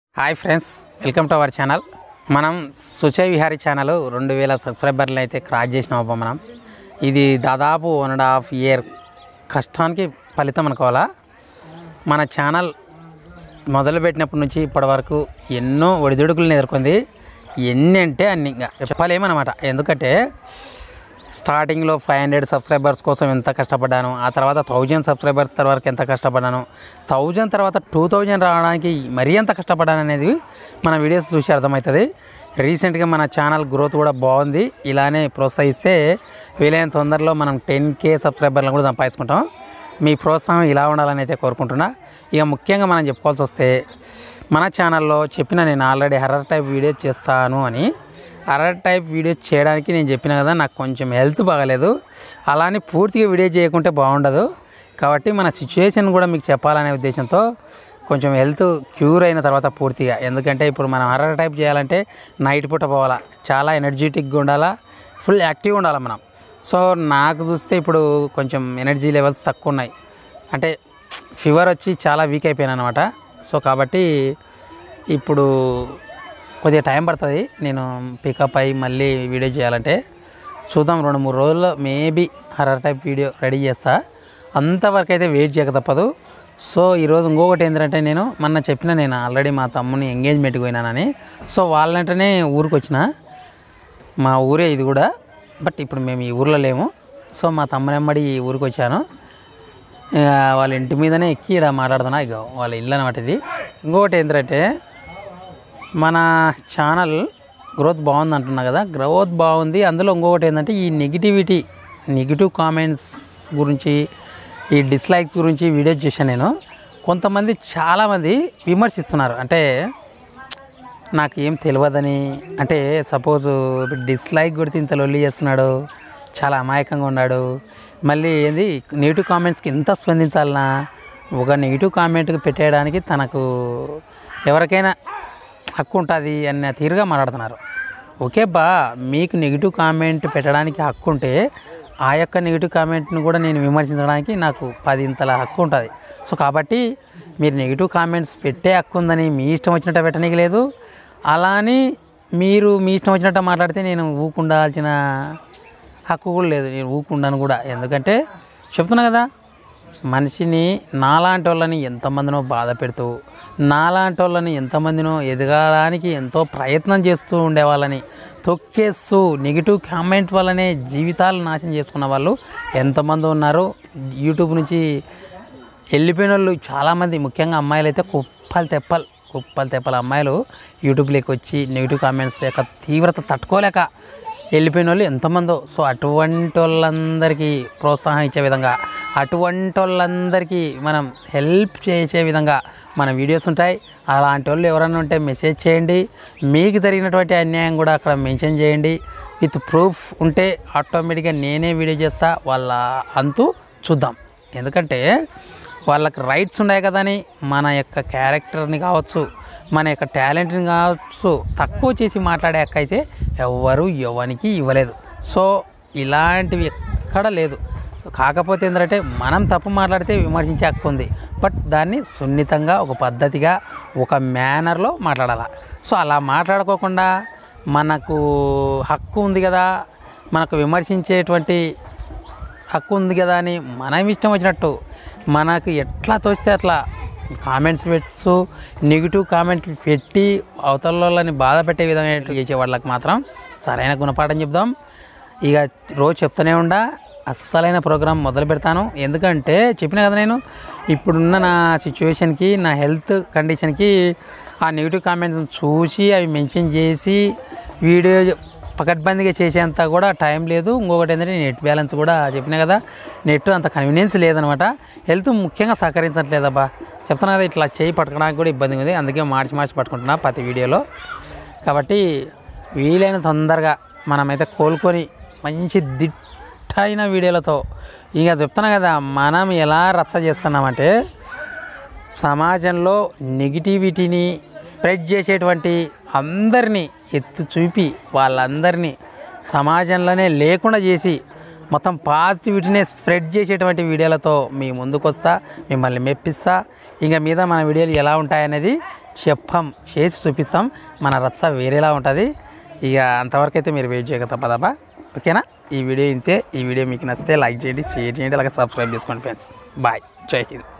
hi friends welcome to our channel మనం Suchay Vihari channel రెండు వేల సబ్స్క్రైబర్లు అయితే క్రాస్ చేసినాం అబ్బా మనం ఇది దాదాపు వన్ అండ్ హాఫ్ ఇయర్ కష్టానికి ఫలితం అనుకోవాలా మన ఛానల్ మొదలుపెట్టినప్పటి నుంచి ఇప్పటి వరకు ఎన్నో ఒడిదుడుకులను ఎదుర్కొంది ఎన్ని అంటే అన్ని ఇంకా చెప్పలేమన్నమాట ఎందుకంటే స్టార్టింగ్లో ఫైవ్ హండ్రెడ్ సబ్స్క్రైబర్స్ కోసం ఎంత కష్టపడ్డాను ఆ తర్వాత థౌజండ్ సబ్స్క్రైబర్స్ తర్వాత ఎంత కష్టపడ్డాను థౌజండ్ తర్వాత టూ థౌజండ్ రావడానికి మరీ ఎంత కష్టపడ్డాను అనేది మన వీడియోస్ చూసి అర్థమవుతుంది రీసెంట్గా మన ఛానల్ గ్రోత్ కూడా బాగుంది ఇలానే ప్రోత్సహిస్తే వీలైన తొందరలో మనం టెన్ కే సబ్స్క్రైబర్లను కూడా సంపాదించుకుంటాం మీ ప్రోత్సాహం ఇలా ఉండాలని అయితే కోరుకుంటున్నా ఇక ముఖ్యంగా మనం చెప్పుకోవాల్సి వస్తే మన ఛానల్లో చెప్పిన నేను ఆల్రెడీ హర్రర్ టైప్ వీడియో చేస్తాను అని హర్రర్ టైప్ వీడియో చేయడానికి నేను చెప్పిన కదా నాకు కొంచెం హెల్త్ బాగాలేదు అలానే పూర్తిగా వీడియో చేయకుంటే బాగుండదు కాబట్టి మన సిచ్యువేషన్ కూడా మీకు చెప్పాలనే ఉద్దేశంతో కొంచెం హెల్త్ క్యూర్ అయిన తర్వాత పూర్తిగా ఎందుకంటే ఇప్పుడు మనం హర్రర్ టైప్ చేయాలంటే నైట్ పూట పోవాలా చాలా ఎనర్జెటిక్గా ఉండాలా ఫుల్ యాక్టివ్గా ఉండాలి మనం సో నాకు చూస్తే ఇప్పుడు కొంచెం ఎనర్జీ లెవెల్స్ తక్కువ ఉన్నాయి అంటే ఫీవర్ వచ్చి చాలా వీక్ అయిపోయాను అనమాట సో కాబట్టి ఇప్పుడు కొద్దిగా టైం పడుతుంది నేను పికప్ అయ్యి మళ్ళీ వీడియో చేయాలంటే చూద్దాం రెండు మూడు రోజుల్లో maybe horror type video ready చేస్తా అంతవరకు అయితే వెయిట్ చేయక తప్పదు సో ఈరోజు ఇంకొకటి ఏంటంటే నేను మొన్న చెప్పిన నేను ఆల్రెడీ మా తమ్ముని ఎంగేజ్మెంట్కి పోయినానని సో వాళ్ళంటనే ఊరికి వచ్చిన మా ఊరే ఇది కూడా బట్ ఇప్పుడు మేము ఈ ఊర్లో లేము సో మా తమ్మునెమ్మడి ఈ ఊరికి వచ్చాను ఇక వాళ్ళ ఇంటి మీదనే ఎక్కి ఇక్కడ మాట్లాడుతున్నా ఇక వాళ్ళ ఇల్లు అనమాట ఇది ఇంకొకటి ఏంటంటే మన ఛానల్ గ్రోత్ బాగుంది అంటున్నా కదా గ్రోత్ బాగుంది అందులో ఇంకొకటి ఏంటంటే ఈ నెగిటివిటీ నెగిటివ్ కామెంట్స్ గురించి ఈ డిస్లైక్స్ గురించి వీడియో చేశాను నేను కొంతమంది చాలామంది విమర్శిస్తున్నారు అంటే నాకు ఏం తెలియదని అంటే సపోజ్ డిస్లైక్ కొడితే ఇంత లొల్లి చేస్తున్నాడు చాలా అమాయకంగా ఉన్నాడు మళ్ళీ ఏంది నెగిటివ్ కామెంట్స్కి ఎంత స్పందించాలనా ఒక నెగిటివ్ కామెంట్ పెట్టేయడానికి తనకు ఎవరికైనా హక్కు ఉంటుంది అన్న తీరుగా మాట్లాడుతున్నారు ఓకే బా మీకు నెగిటివ్ కామెంట్ పెట్టడానికి హక్కు ఉంటే ఆ యొక్క నెగిటివ్ కామెంట్ని కూడా నేను విమర్శించడానికి నాకు పది ఇంతల హక్కు ఉంటుంది సో కాబట్టి మీరు నెగిటివ్ కామెంట్స్ పెట్టే హక్కు ఉందని మీ ఇష్టం వచ్చినట్టు పెట్టనీకి లేదు అలా అని మీరు మీ ఇష్టం వచ్చినట్టు మాట్లాడితే నేను ఊకుండాల్సిన హక్కు కూడా లేదు నేను ఊకుండాను కూడా ఎందుకంటే చెప్తున్నా కదా మనిషిని నాలాంటి వాళ్ళని ఎంతమందినో బాధ పెడుతూ నాలాంటి వాళ్ళని ఎంతమందినో ఎదగడానికి ఎంతో ప్రయత్నం చేస్తూ ఉండేవాళ్ళని తొక్కేస్తూ నెగిటివ్ కామెంట్ వల్లనే జీవితాలు నాశనం చేసుకున్న వాళ్ళు ఎంతమంది ఉన్నారు యూట్యూబ్ నుంచి వెళ్ళిపోయిన వాళ్ళు చాలామంది ముఖ్యంగా అమ్మాయిలు అయితే కుప్పలు తెప్పలు కుప్పలు తెప్పల అమ్మాయిలు యూట్యూబ్లోకి వచ్చి నెగిటివ్ కామెంట్స్ యొక్క తీవ్రత తట్టుకోలేక వెళ్ళిపోయిన వాళ్ళు ఎంతమందో సో అటువంటి వాళ్ళందరికీ ప్రోత్సాహం ఇచ్చే విధంగా అటువంటి వాళ్ళందరికీ మనం హెల్ప్ చేసే విధంగా మన వీడియోస్ ఉంటాయి అలాంటి వాళ్ళు ఎవరైనా ఉంటే మెసేజ్ చేయండి మీకు జరిగినటువంటి అన్యాయం కూడా అక్కడ మెన్షన్ చేయండి విత్ ప్రూఫ్ ఉంటే ఆటోమేటిక్గా నేనే వీడియో చేస్తా వాళ్ళ అంతు చూద్దాం ఎందుకంటే వాళ్ళకి రైట్స్ ఉన్నాయి కదా అని మన యొక్క క్యారెక్టర్ని కావచ్చు మన యొక్క టాలెంట్ని కావచ్చు తక్కువ చేసి మాట్లాడే హక్కు అయితే ఎవ్వరు ఎవరికి ఇవ్వలేదు సో ఇలాంటివి ఎక్కడ లేదు కాకపోతే ఏంటంటే మనం తప్పు మాట్లాడితే విమర్శించే హక్కు ఉంది బట్ దాన్ని సున్నితంగా ఒక పద్ధతిగా ఒక మేనర్లో మాట్లాడాలి సో అలా మాట్లాడుకోకుండా మనకు హక్కు ఉంది కదా మనకు విమర్శించేటువంటి హక్కు ఉంది కదా అని మనం ఇష్టం వచ్చినట్టు మనకు ఎట్లా తోస్తే అట్లా కామెంట్స్ పెట్టు నెగిటివ్ కామెంట్ పెట్టి అవతల వాళ్ళని బాధ పెట్టే విధంగా చేసే వాళ్ళకి మాత్రం సరైన గుణపాఠం చెప్దాం ఇక రోజు చెప్తూనే ఉండా అస్సలైన ప్రోగ్రాం మొదలు పెడతాను ఎందుకంటే చెప్పిన కదా నేను ఇప్పుడున్న నా సిచ్యువేషన్కి నా హెల్త్ కండిషన్కి ఆ నెగిటివ్ కామెంట్స్ చూసి అవి మెన్షన్ చేసి వీడియో పకడ్బందీగా చేసేంత కూడా టైం లేదు ఇంకొకటి ఏంటంటే నెట్ బ్యాలెన్స్ కూడా చెప్పినా కదా నెట్ అంత కన్వీనియన్స్ లేదనమాట హెల్త్ ముఖ్యంగా సహకరించట్లేదబ్బా చెప్తున్నా కదా ఇట్లా చేయి పట్టుకోవడానికి కూడా ఇబ్బంది ఉంది అందుకే మార్చి మార్చి పట్టుకుంటున్నా ప్రతి వీడియోలో కాబట్టి వీలైన తొందరగా మనమైతే కోలుకొని మంచి దిట్టైన వీడియోలతో ఇక చెప్తున్నా కదా మనం ఎలా రచ్చ చేస్తున్నామంటే సమాజంలో నెగిటివిటీని స్ప్రెడ్ చేసేటువంటి అందరినీ ఎత్తి చూపి వాళ్ళందరినీ సమాజంలోనే లేకుండా చేసి మొత్తం పాజిటివిటీనే స్ప్రెడ్ చేసేటువంటి వీడియోలతో మీ ముందుకు వస్తా మిమ్మల్ని మెప్పిస్తా ఇంకా మీద మన వీడియోలు ఎలా ఉంటాయనేది చెప్పం చేసి చూపిస్తాం మన రచ్చ వేరేలా ఉంటుంది ఇక అంతవరకు అయితే మీరు వెయిట్ చేయక తప్పదబ్బా ఓకేనా ఈ వీడియో ఇంతే ఈ వీడియో మీకు నచ్చితే లైక్ చేయండి షేర్ చేయండి అలాగే సబ్స్క్రైబ్ చేసుకోండి ఫ్రెండ్స్ బాయ్ జై హింద్